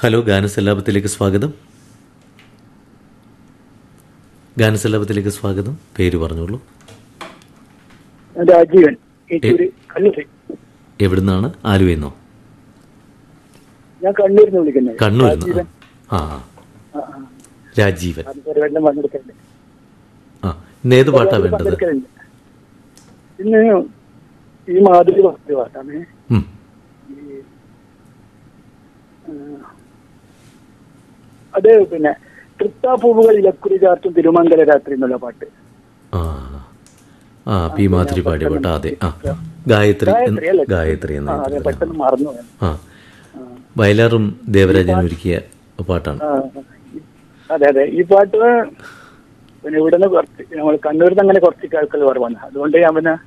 Hello ഗാനസല്ലാപത്തിലേക്ക് സ്വാഗതം ഗാനസല്ലാപത്തിലേക്ക് സ്വാഗതം പേര് പറഞ്ഞോളൂ രാജീവൻ ഏറ്റൂര് കണ്ണൂര് എവിടുന്നാണ് ആലുവയെന്നോ ഞാൻ കണ്ണൂരിൽ നിന്ന് വിളിക്കുന്നത് കണ്ണൂരിൽ നിന്ന് രാജീവൻ ആ ആ. ആ, ആ. രാജീവൻ അത് പരിപാടിയിലും പങ്കെടുക്കലുണ്ട് ആ ഇന്ന് ഏത് പാട്ടാ വേണ്ടത് പങ്കെടുക്കലുണ്ട് ഇന്ന് ഈ മാധുരി പറഞ്ഞ പാട്ടാണ് ഉം. അത് പിന്നെ തൃത്താപ്പൂവുകൾ ഇലക്കുറി ചാർത്തും തിരുമംഗല രാത്രി എന്നുള്ള പാട്ട് ആ ആ പി മാധുരി പാടിയ പാട്ട് അതെ ആ ഗായത്രി എന്ന്- ഗായത്രി അല്ലേ? ഗായത്രി എന്ന ആ, അതെ ചിത്രത്തിലെ. പെട്ടെന്ന് മറന്നു പോയി. ആ വയലാറും ദേവരാജനും ഒരുക്കിയ പാട്ടാണ് ആ, അതെ അതെ ഈ പാട്ട് പിന്നെ ഇവിടുന്ന് കുറച്ച് നമ്മൾ കണ്ണൂരിൽ നിന്ന് അങ്ങനെ കുറച്ച് കേൾക്കൽ കുറവാണ് അതുകൊണ്ട് ഞാൻ പിന്നെ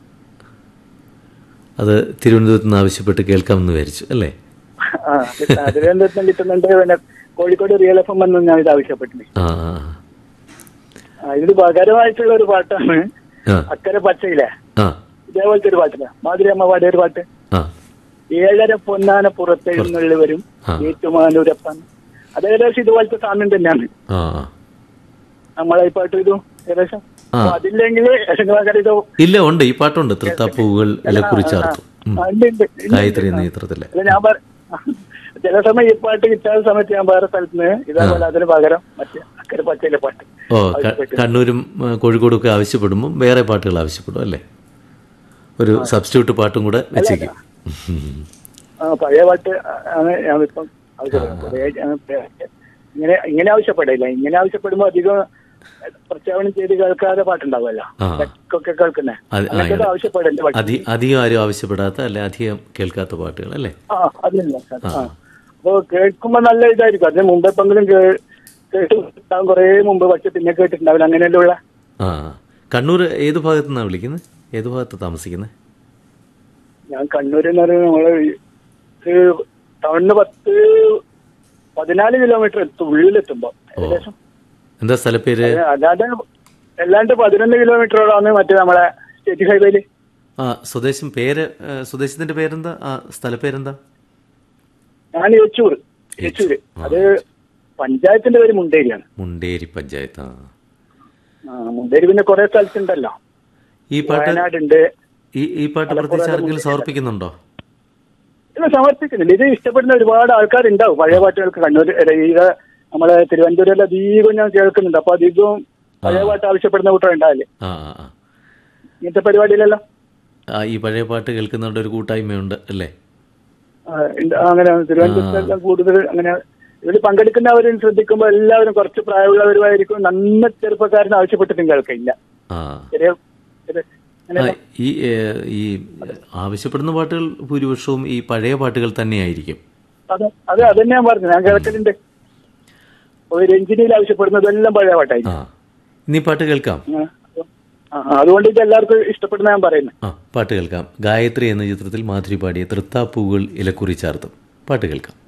അത് തിരുവനന്തപുരത്ത് നിന്ന് ആവശ്യപ്പെട്ട് കേൾക്കാമെന്ന് വിചാരിച്ചു അല്ലേ ആ തിരുവനന്തപുരത്ത് നിന്ന് കിട്ടുന്നുണ്ട് പിന്നെ കോഴിക്കോട് റിയൽ എഫ് എം എന്ന് ഞാൻ ഇത് ആവശ്യപ്പെട്ടിട്ടുണ്ട് ആ ആ, ആ, ഇതിന് പകരമായിട്ടുള്ള ഒരു പാട്ടാണ് ആ അക്കരെ പച്ചയിലെ ആ ഇതേപോലത്തെ ഒരു പാട്ടില്ല മാധുരി അമ്മ പാടിയ ഒരു പാട്ട് ആ ഏഴര പൊന്നാന പുറത്തെഴുന്നള്ളി വരും ആ. ഏറ്റുമാനൂരപ്പൻ അത് ഏകദേശം ഇതുപോലത്തെ സാമ്യം തന്നെയാണ് ആ ആ നമ്മളെ ഈ പാട്ട് ഇതും ഏകദേശം ആ. അപ്പൊ അതില്ലെങ്കിൽ പകരം ഇത് ഇല്ല ഉണ്ട് ഈ പാട്ടുണ്ട് തൃത്താപ്പൂവുകൾ ഇലക്കുറിച്ചാർത്തു ഉം. ആ, ഉണ്ട്, ഉണ്ട്, ഉണ്ട്. ഗായത്രി എന്ന ചിത്രത്തിലെ അല്ല ഞാൻ പറ ചില സമയം ഈ പാട്ട് കിട്ടാത്ത സമയത്ത് ഞാൻ വേറെ സ്ഥലത്ത് നിന്ന് ഇതേപോലെ അതിന് പകരം മറ്റേ അക്കരെ പച്ചയിലെ പാട്ട് ഓ ക- കണ്ണൂരും ആ, കോഴിക്കോടും ഒക്കെ ആവശ്യപ്പെടുമ്പോൾ വേറെ പാട്ടുകൾ ആവശ്യപ്പെടും അല്ലേ ഒരു സബ്സ്റ്റിറ്റ്യൂട്ട് പാട്ടും കൂടെ വെച്ചേക്കും ആ പഴയ പാട്ട് ആണ് ഞാനിപ്പം ആവശ്യപ്പെടുന്നത് കുറേ ഞാൻ ഇങ്ങനെ ഇങ്ങനെ ആവശ്യപ്പെടില്ല ഇങ്ങനെ ആവശ്യപ്പെടുമ്പോ അധികം പ്രത്യാവനം ചെയ്ത് കേൾക്കാതെ പാട്ടുണ്ടാവുമല്ലോ ആ. ഒക്കെ കേൾക്കുന്നേ അത് ആ, അങ്ങനത്തെ ആവശ്യപ്പെടല്ലേ പാട്ട് അധി അധികം ആരും ആവശ്യപ്പെടാത്ത അല്ലെ അധികം കേൾക്കാത്ത പാട്ടുകൾ അല്ലേ ആ അതില്ല സാർ ആ അപ്പൊ കേൾക്കുമ്പോ നല്ല ഇതായിരിക്കും അതിന് മുമ്പ് എപ്പെങ്കിലും കേ- കേട്ട് ഉണ്ടാവും കുറേ മുമ്പ് പക്ഷെ പിന്നെ കേട്ടിട്ടുണ്ടാവില്ല അങ്ങനെയല്ലേ ഉള്ള ആ കണ്ണൂർ ഏത് ഭാഗത്തു നിന്നാണ് വിളിക്കുന്നത് ഏത് ഭാഗത്ത് താമസിക്കുന്നത് ഞാൻ കണ്ണൂരിൽ എന്ന് പറയുന്നത് നമ്മള് ഇത് ടൗണിന് പത്ത് പതിനാല് കിലോമീറ്റർ എത്തും ഉള്ളിലെത്തുമ്പോ ഏകദേശം എന്താ സ്ഥലപ്പേര് അത് അല്ലാതെ അല്ലാണ്ട് പതിനൊന്ന് കിലോമീറ്ററോളാണ് മറ്റേ നമ്മളെ സ്റ്റേറ്റ് ഹൈവേയില് ആ സ്വദേശം പേര് ആ, സ്വദേശത്തിന്റെ പേരെന്താ ആ സ്ഥലപ്പേരെന്താ ഞാൻ യെച്ചൂർ യെച്ചൂര് അത് പഞ്ചായത്തിന്റെ പേര് മുണ്ടേരിയാണ് മുണ്ടേരി പഞ്ചായത്ത് ആ ആ, മുണ്ടേരി പിന്നെ കുറെ സ്ഥലത്തുണ്ടല്ലോ ഈ പാട്ട് വയനാടുണ്ട് ഈ ഈ പാട്ട് പ്രത്യേകിച്ച് ആർക്കെങ്കിലും സമർപ്പിക്കുന്നുണ്ടോ ഇത് സമർപ്പിക്കുന്നില്ല ഇത് ഇഷ്ടപ്പെടുന്ന ഒരുപാട് ആൾക്കാരുണ്ടാവും പഴയ പാട്ടുകൾക്ക് കണ്ണൂർ അല്ല, ഈ നമ്മളെ തിരുവനന്തപുരം അധികം ഞാൻ കേൾക്കുന്നുണ്ട് അപ്പൊ അധികവും പഴയ പാട്ട് ആവശ്യപ്പെടുന്ന കൂട്ടം ഉണ്ടാവില്ലേ ആ ആ ആ ഇങ്ങനത്തെ പരിപാടിയിലല്ലോ ആ ഈ പഴയ പാട്ട് കേൾക്കുന്നവരുടെ ഒരു കൂട്ടായ്മയുണ്ട് അല്ലേ ആ, ഉണ്ട്. ആ, അങ്ങനെ തിരുവനന്തപുരത്തെല്ലാം കൂടുതൽ അങ്ങനെ ഇതിൽ പങ്കെടുക്കുന്നവരും ശ്രദ്ധിക്കുമ്പോൾ എല്ലാവരും കുറച്ച് പ്രായമുള്ളവരുമായിരിക്കും നന്ന ചെറുപ്പക്കാരന് ആവശ്യപ്പെട്ടിട്ടും കേൾക്കില്ല ആ ചെറിയ ചെറിയ- അങ്ങനെ ആ, ഈ ഏ, ഈ ആവശ്യപ്പെടുന്ന പാട്ടുകൾ ഭൂരിപക്ഷവും ഈ പഴയ പാട്ടുകൾ തന്നെയായിരിക്കും അത് അത് അത് തന്നെ ഞാൻ പറഞ്ഞു ഞാൻ കേൾക്കലുണ്ട് ഒരു രഞ്ജിനിയിൽ ആവശ്യപ്പെടുന്നതെല്ലാം പഴയ പാട്ടായിരിക്കും ആ ഇനി പാട്ട് കേൾക്കാം ആ, ആ, അതുകൊണ്ട് ഇത് എല്ലാവർക്കും ഇഷ്ടപ്പെടുന്ന ഞാൻ പറയുന്നത് ആ പാട്ട് കേൾക്കാം ഗായത്രി എന്ന ചിത്രത്തിൽ മാധുരി പാടിയ തൃത്താപ്പൂവുകൾ ഇലക്കുറി ചാർത്തും പാട്ട് കേൾക്കാം